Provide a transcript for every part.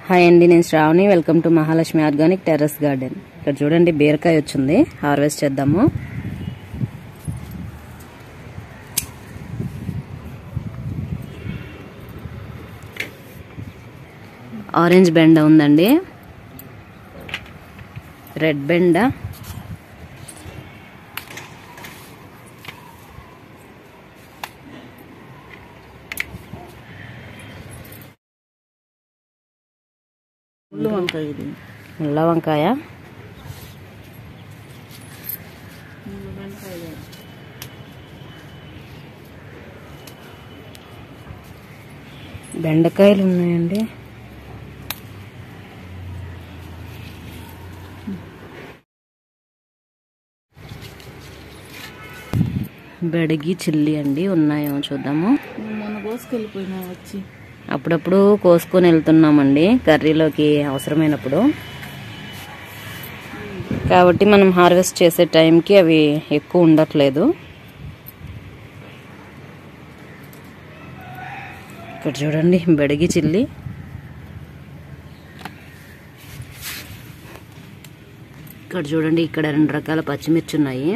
Hi అండి నేను Shravani welcome to Mahalakshmi organic terrace garden ఇక్కడ చూడండి బీరకాయ వచ్చింది హార్వెస్ట్ చేద్దాము ఆరెంజ్ బెండ ఉందండి రెడ్ బెండ ముళ్ళు వంకాయ ఇది ముళ్ళ వంకాయ బెండకాయలు ఉన్నాయండి బెడగి చిల్లి అండి ఉన్నాయేమో చూద్దాము మొన్న కోసుకెళ్ళిపోయినా వచ్చి అప్పుడప్పుడు కోసుకొని వెళ్తున్నామండి కర్రీలోకి అవసరమైనప్పుడు కాబట్టి మనం హార్వెస్ట్ చేసే టైంకి అవి ఎక్కువ ఉండట్లేదు ఇక్కడ చూడండి బెడగి చిల్లి ఇక్కడ చూడండి ఇక్కడ రెండు రకాల పచ్చిమిర్చి ఉన్నాయి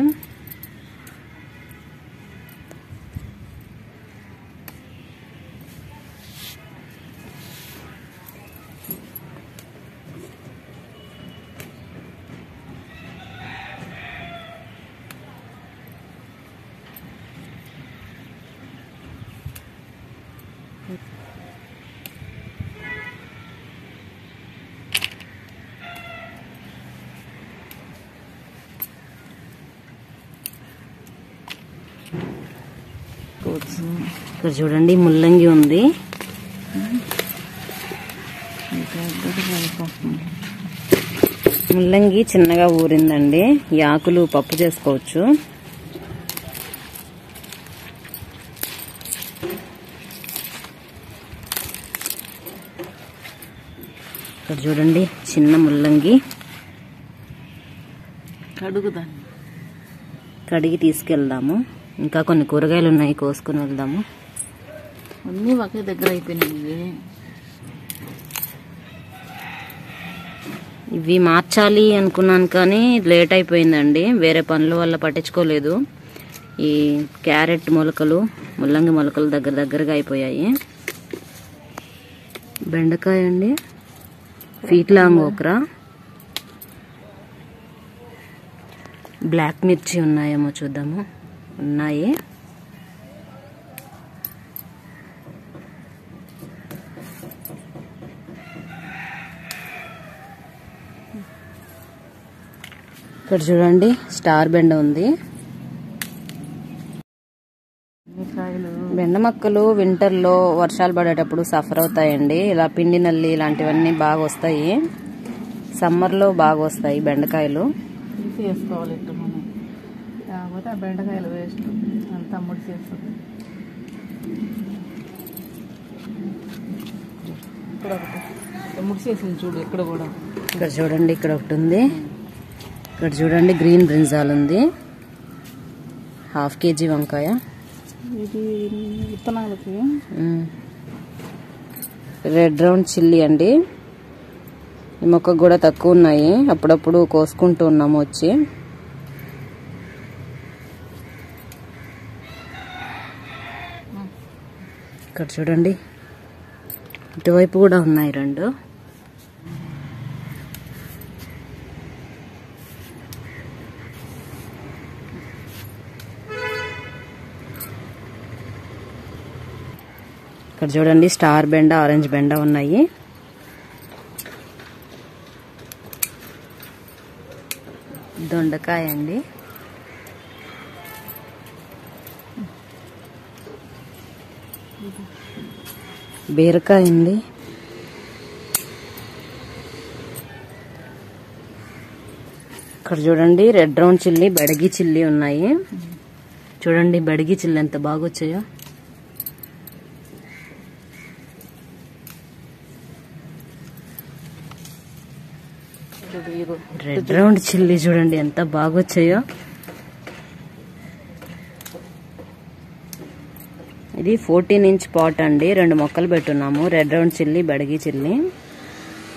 కోసు ఇక్కడ చూడండి ముల్లంగి ఉంది ఇంకా పెద్దగా అయిపోతుంది. ముల్లంగి చిన్నగా ఊరిందండి ఈ ఆకులు పప్పు చేసుకోవచ్చు ఇక్కడ చూడండి చిన్న ముల్లంగి కడుగు దాన్ని కడిగి తీసుకెళ్దాము ఇంకా కొన్ని కూరగాయలు ఉన్నాయి కోసుకొని వెళ్దాము అన్నీ ఒకే దగ్గర అయిపోయినాయి ఇవి మార్చాలి అనుకున్నాను కానీ లేట్ అయిపోయిందండి వేరే పనుల వల్ల పట్టించుకోలేదు ఈ క్యారెట్ మొలకలు ముల్లంగి మొలకలు దగ్గర దగ్గరగా అయిపోయాయి బెండకాయ అండి ఫీట్ లాంగ్ ఓక్రా బ్లాక్ మిర్చి ఉన్నాయేమో చూద్దాము ఉన్నాయి ఇక్కడ చూడండి స్టార్ బెండ ఉంది ఈ కాయలు బెండ మొక్కలు వింటర్లో వర్షాలు పడేటప్పుడు సఫర్ అవుతాయండి ఇలా పిండి నల్లి ఇలాంటివన్నీ బాగా వస్తాయి సమ్మర్లో బాగా వస్తాయి బెండకాయలు తీసి వేసుకోవాలి ఇట్లా మనం కాకపోతే ఆ బెండకాయలు వేస్ట్ అంతా ముడిసి వేస్తుంది ఇక్కడ ఒకటి ఇక్కడ ముడిసేసింది చూడు ఇక్కడ కూడా ఇక్కడ చూడండి ఇక్కడ ఒకటి ఉంది ఇక్కడ చూడండి గ్రీన్ బ్రింజాల్ ఉంది హాఫ్ కేజీ వంకాయ ఇది విత్తనాలకి మ్మ్. రెడ్ రౌండ్ చిల్లీ అండి ఈ మొక్కకు కూడా తక్కువ ఉన్నాయి అప్పుడప్పుడు కోసుకుంటూ ఉన్నాము వచ్చి ఇక్కడ చూడండి ఇటువైపు కూడా ఉన్నాయి రెండు ఇక్కడ చూడండి స్టార్ బెండ ఆరెంజ్ బెండ ఉన్నాయి దొండకాయ అండి బీరకాయ ఉంది ఇక్కడ చూడండి red round chilli Byadgi chilli ఉన్నాయి చూడండి బెడగి చిల్లీ ఎంత బాగా వచ్చాయో చూడు ఇగో రెడ్ రౌండ్ చిల్లీ చూడండి ఎంత బాగా వచ్చాయో ఇది ఫోర్టీన్ ఇంచ్ పాట్ అండి రెండు మొక్కలు పెట్టున్నాము red round chilli Byadgi chilli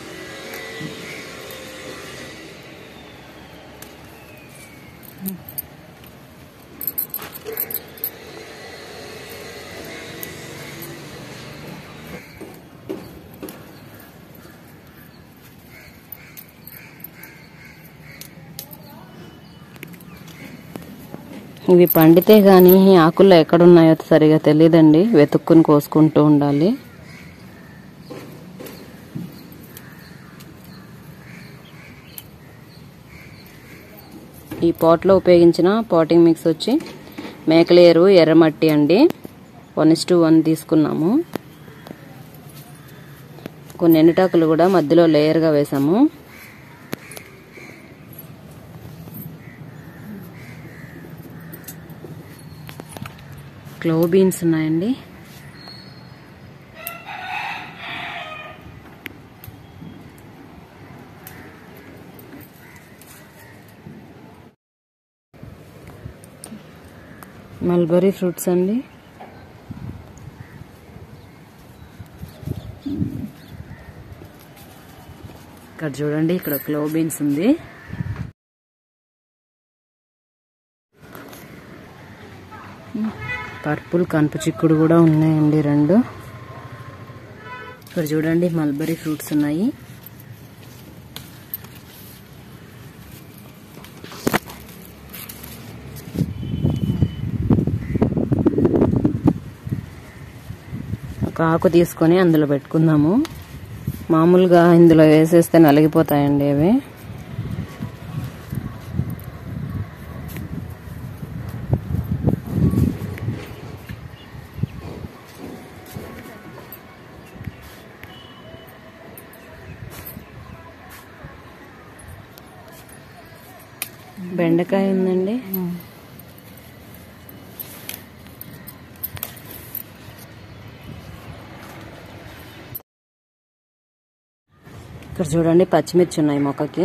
ఇవి పండితే గాని ఆకుల్లో ఎక్కడున్నాయో సరిగా తెలియదండి వెతుక్కుని కోసుకుంటూ ఉండాలి ఈ పాట్లో ఉపయోగించిన పాటింగ్ మిక్స్ వచ్చి మేకలేరు ఎర్రమట్టి అండి వన్ ఇస్ టు వన్ తీసుకున్నాము కొన్ని ఎండుటాకులు కూడా మధ్యలో లేయర్గా వేసాము క్లో బీన్స్ ఉన్నాయండి మల్బరీ ఫ్రూట్స్ అండి ఇక్కడ చూడండి ఇక్కడ క్లో బీన్స్ ఉంది పర్పుల్ కనుపు చిక్కుడు కూడా ఉన్నాయండి రెండు ఇక్కడ చూడండి మల్బరీ ఫ్రూట్స్ ఉన్నాయి ఒక ఆకు తీసుకొని అందులో పెట్టుకుందాము మామూలుగా ఇందులో వేసేస్తే నలిగిపోతాయండి అవి బెండకాయ ఉందండి ఇక్కడ చూడండి పచ్చిమిర్చి ఉన్నాయి మొక్కకి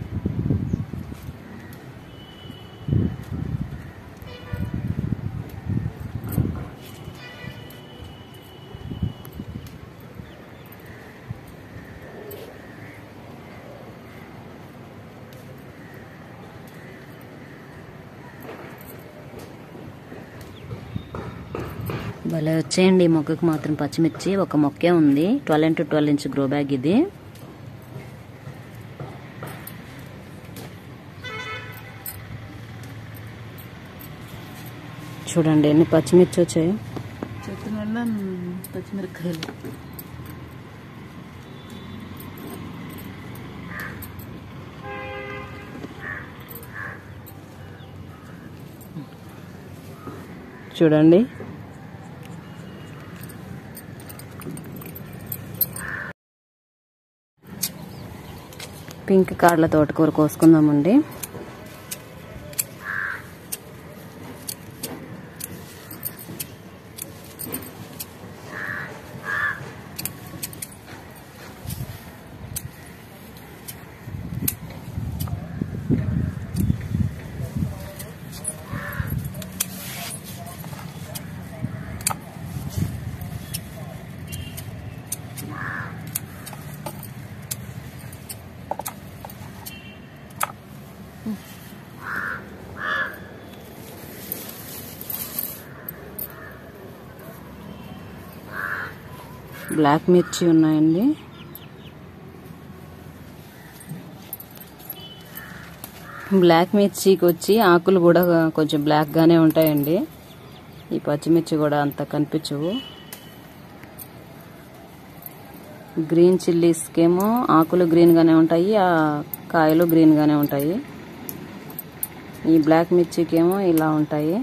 భలే వచ్చేయండి ఈ మొక్కకు మాత్రం పచ్చిమిర్చి ఒక మొక్కే ఉంది twelve into twelve inch grow bag ఇది చూడండి ఎన్ని పచ్చిమిర్చి వచ్చాయో చెట్టు నిండా పచ్చిమిరపకాయలు చూడండి పింక్ కాడల తోటకూర కోసుకుందామండి బ్లాక్ మిర్చి ఉన్నాయండి బ్లాక్ మిర్చికి వచ్చి ఆకులు కూడా కొంచెం బ్లాక్గానే ఉంటాయండి ఈ పచ్చిమిర్చి కూడా అంత కనిపించవు గ్రీన్ చిల్లీస్కేమో ఆకులు గ్రీన్గానే ఉంటాయి ఆ కాయలు గ్రీన్గానే ఉంటాయి ఈ బ్లాక్ మిర్చికేమో ఇలా ఉంటాయి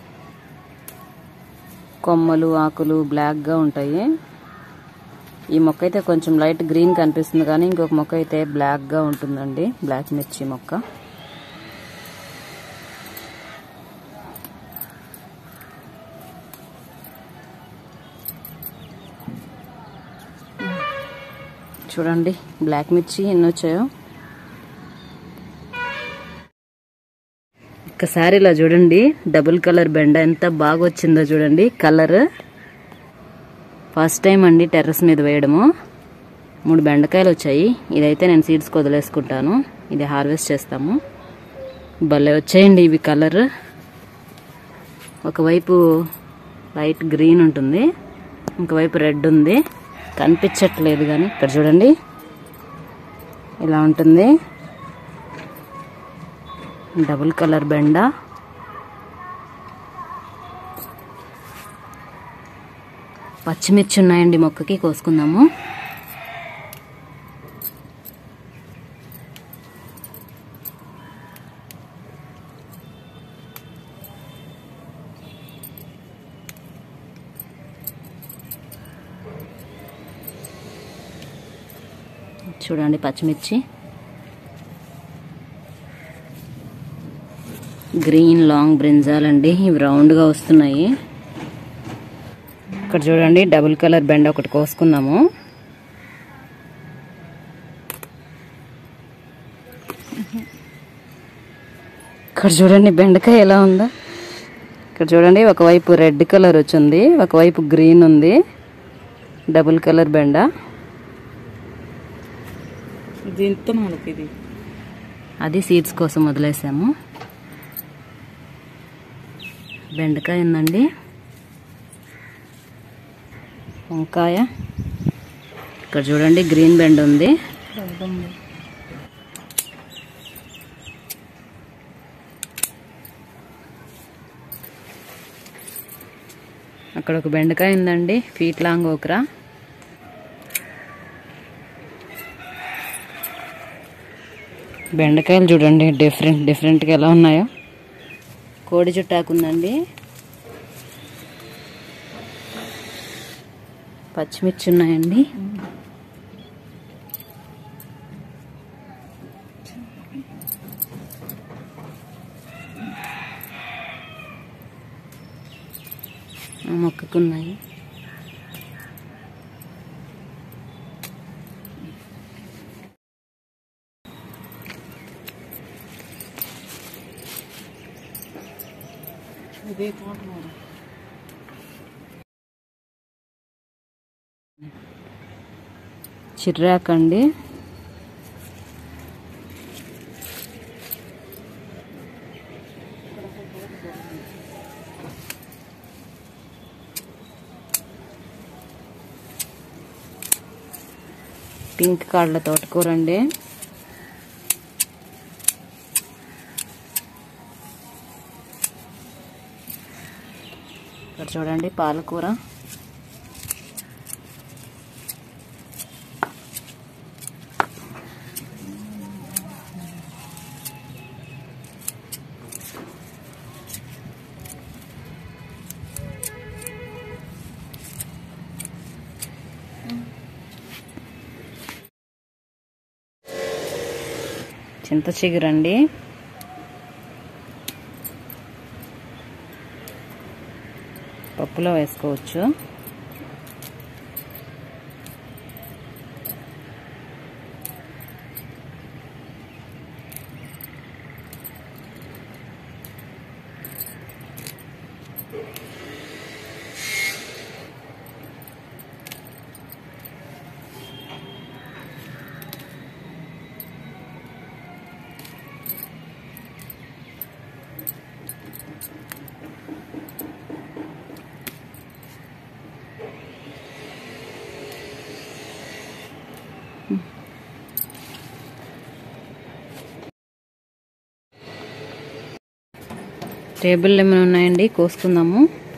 కొమ్మలు ఆకులు బ్లాక్గా ఉంటాయి ఈ మొక్క అయితే కొంచెం లైట్ గ్రీన్ కనిపిస్తుంది కానీ ఇంకొక మొక్క అయితే బ్లాక్గా ఉంటుందండి బ్లాక్ మిర్చి మొక్క చూడండి బ్లాక్ మిర్చి ఎన్ని వచ్చాయో ఒక్కసారి ఇలా చూడండి డబుల్ కలర్ బెండ ఎంత బాగా వచ్చిందో చూడండి కలర్ ఫస్ట్ టైం అండి టెర్రస్ మీద వేయడము మూడు బెండకాయలు వచ్చాయి ఇదైతే నేను సీడ్స్కి వదిలేసుకుంటాను ఇది హార్వెస్ట్ చేస్తాము భలే వచ్చాయండి ఇవి కలర్ ఒకవైపు లైట్ గ్రీన్ ఉంటుంది ఇంకోవైపు రెడ్ ఉంది కనిపించట్లేదు కానీ ఇక్కడ చూడండి ఇలా ఉంటుంది డబుల్ కలర్ బెండ పచ్చిమిర్చి ఉన్నాయండి మొక్కకి కోసుకుందాము చూడండి పచ్చిమిర్చి గ్రీన్ లాంగ్ బ్రింజాల్ అండి ఇవి రౌండ్గా వస్తున్నాయి ఇక్కడ చూడండి డబుల్ కలర్ బెండ ఒకటి కోసుకుందాము ఇక్కడ చూడండి బెండకాయ ఎలా ఉందా ఇక్కడ చూడండి ఒకవైపు రెడ్ కలర్ వచ్చింది ఒకవైపు గ్రీన్ ఉంది డబుల్ కలర్ బెండ ఇది ఇంత మనకి ఇది అది సీడ్స్ కోసం వదిలేసాము బెండకాయ ఉందండి వంకాయ ఇక్కడ చూడండి గ్రీన్ బెండ ఉంది అర్థం అక్కడ ఒక బెండకాయ ఉందండి ఫీట్ లాంగ్ ఓకరా బెండకాయలు చూడండి డిఫరెంట్ డిఫరెంట్గా ఎలా ఉన్నాయో కోడి చుట్టాకు ఉందండి పచ్చిమిర్చి ఉన్నాయండి ఆ మొక్కకు ఉన్నాయి ఇదే తోట మరి చిర్రాకండి పింక్ కాళ్ళ తోటకూర అండి ఇక్కడ చూడండి పాలకూర చింత చిగురండి పప్పులో వేసుకోవచ్చు టేబుల్ లెమన్ ఉన్నాయండి కోసుకుందాము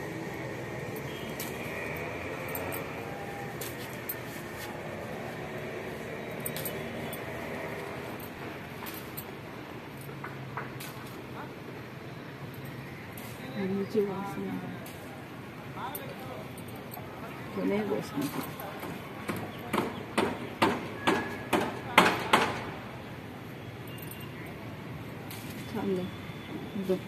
మంచి వాసన కొనే కోసుకుంటాం చాలే ఇదో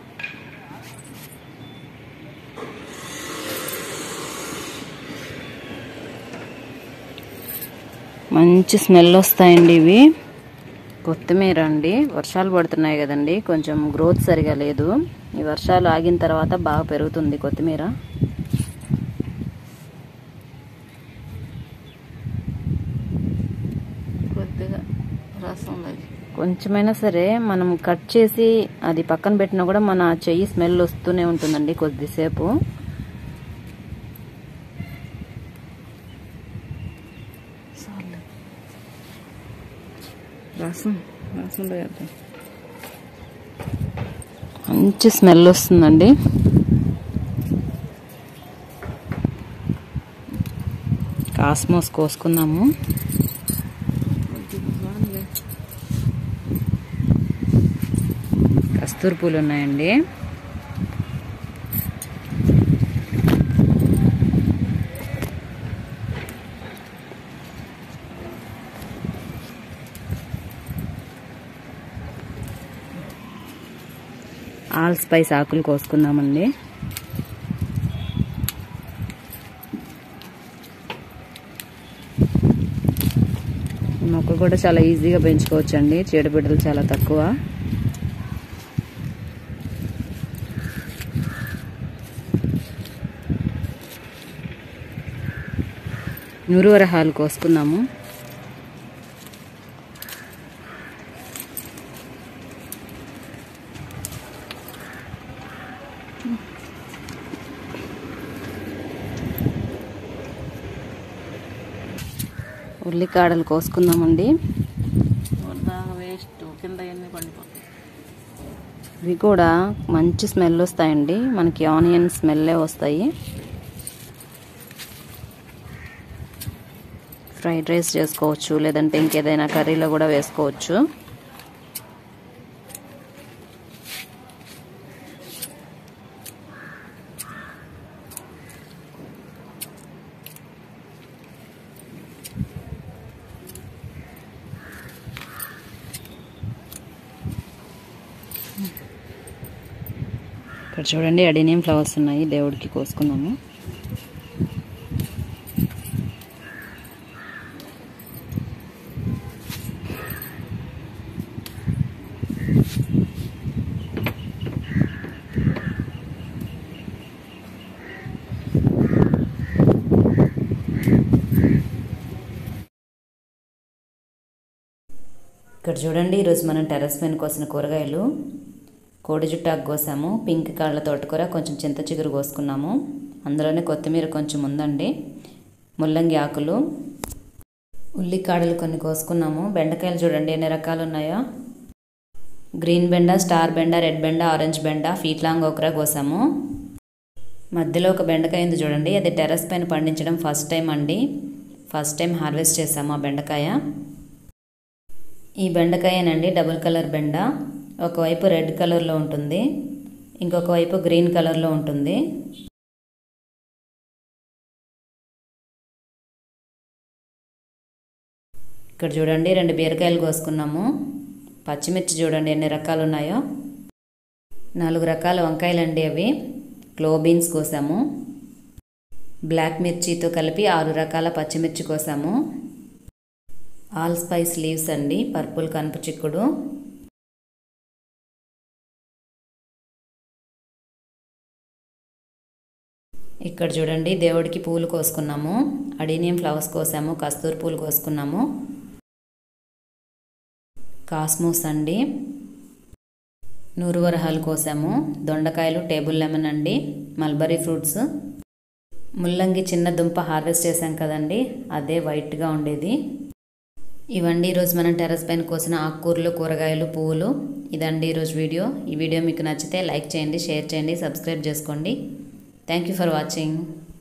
మంచి స్మెల్ వస్తాయండి ఇవి కొత్తిమీర అండి వర్షాలు పడుతున్నాయి కదండి కొంచెం గ్రోత్ సరిగా లేదు ఈ వర్షాలు ఆగిన తర్వాత బాగా పెరుగుతుంది కొత్తిమీర కొద్దిగా రసం లేదు కొంచెమైనా సరే మనం కట్ చేసి అది పక్కన పెట్టినా కూడా మన చెయ్యి స్మెల్ వస్తూనే ఉంటుందండి కొద్దిసేపు చాలే రసం రసంలో వేద్దాం మంచి స్మెల్ వస్తుందండి కాస్మోస్ కోసుకుందాము కస్తూరి పూలు ఉన్నాయండి ఆల్ స్పైస్ ఆకులు కోసుకుందామండి ఈ మొక్క కూడా చాలా ఈజీగా పెంచుకోవచ్చండి చీడబిడ్డలు చాలా తక్కువ నూరువరహాలు కోసుకుందాము ఉల్లికాడలు కోసుకుందామండి బాగా వేస్ట్ కింద ఎన్ని పండిపోతాయి ఇవి కూడా మంచి స్మెల్ వస్తాయండి మనకి ఆనియన్ స్మెల్లే వస్తాయి ఫ్రైడ్ రైస్ చేసుకోవచ్చు లేదంటే ఇంకేదైనా కర్రీలో కూడా వేసుకోవచ్చు ఇక్కడ చూడండి అడినియం ఫ్లవర్స్ ఉన్నాయి దేవుడికి కోసుకున్నాము ఇక్కడ చూడండి ఈరోజు మనం టెర్రస్ పైన కోసిన కూరగాయలు కోడి జుట్టాకు కోసాము పింక్ కాళ్ళ తోటకూర కొంచెం చింత చిగురు కోసుకున్నాము అందులోనే కొత్తిమీర కొంచెం ఉందండి ముల్లంగి ఆకులు ఉల్లికాడలు కొన్ని కోసుకున్నాము బెండకాయలు చూడండి ఎన్ని రకాలు ఉన్నాయో గ్రీన్ బెండ స్టార్ బెండ రెడ్ బెండ ఆరెంజ్ బెండ ఫీట్ లాంగ్ ఒకరా కోసాము మధ్యలో ఒక బెండకాయ ఉంది చూడండి అది టెర్రస్ పైన పండించడం ఫస్ట్ టైం అండి ఫస్ట్ టైం హార్వెస్ట్ చేసాము ఆ బెండకాయ ఈ బెండకాయనండి డబుల్ కలర్ బెండ ఒకవైపు రెడ్ కలర్లో ఉంటుంది ఇంకొక వైపు గ్రీన్ కలర్లో ఉంటుంది ఇక్కడ చూడండి రెండు బీరకాయలు కోసుకున్నాము పచ్చిమిర్చి చూడండి ఎన్ని రకాలు ఉన్నాయో నాలుగు రకాల వంకాయలండి అవి క్లో బీన్స్ కోసాము బ్లాక్ మిర్చితో కలిపి ఆరు రకాల పచ్చిమిర్చి కోసాము ఆల్ స్పైస్ లీవ్స్ అండి పర్పుల్ కనుపు చిక్కుడు ఇక్కడ చూడండి దేవుడికి పూలు కోసుకున్నాము అడీనియం ఫ్లవర్స్ కోసాము కస్తూరి పూలు కోసుకున్నాము కాస్మోస్ అండి నూరు వరహాలు కోసాము దొండకాయలు టేబుల్ లెమన్ అండి మల్బరీ ఫ్రూట్స్ ముల్లంగి చిన్న దుంప హార్వెస్ట్ చేసాం కదండి అదే వైట్గా ఉండేది ఇవండి ఈరోజు మనం టెర్రస్ పైన కోసిన ఆకుకూరలు కూరగాయలు పువ్వులు ఇదండి ఈరోజు వీడియో ఈ వీడియో మీకు నచ్చితే లైక్ చేయండి షేర్ చేయండి సబ్స్క్రైబ్ చేసుకోండి థ్యాంక్ యూ ఫర్ వాచింగ్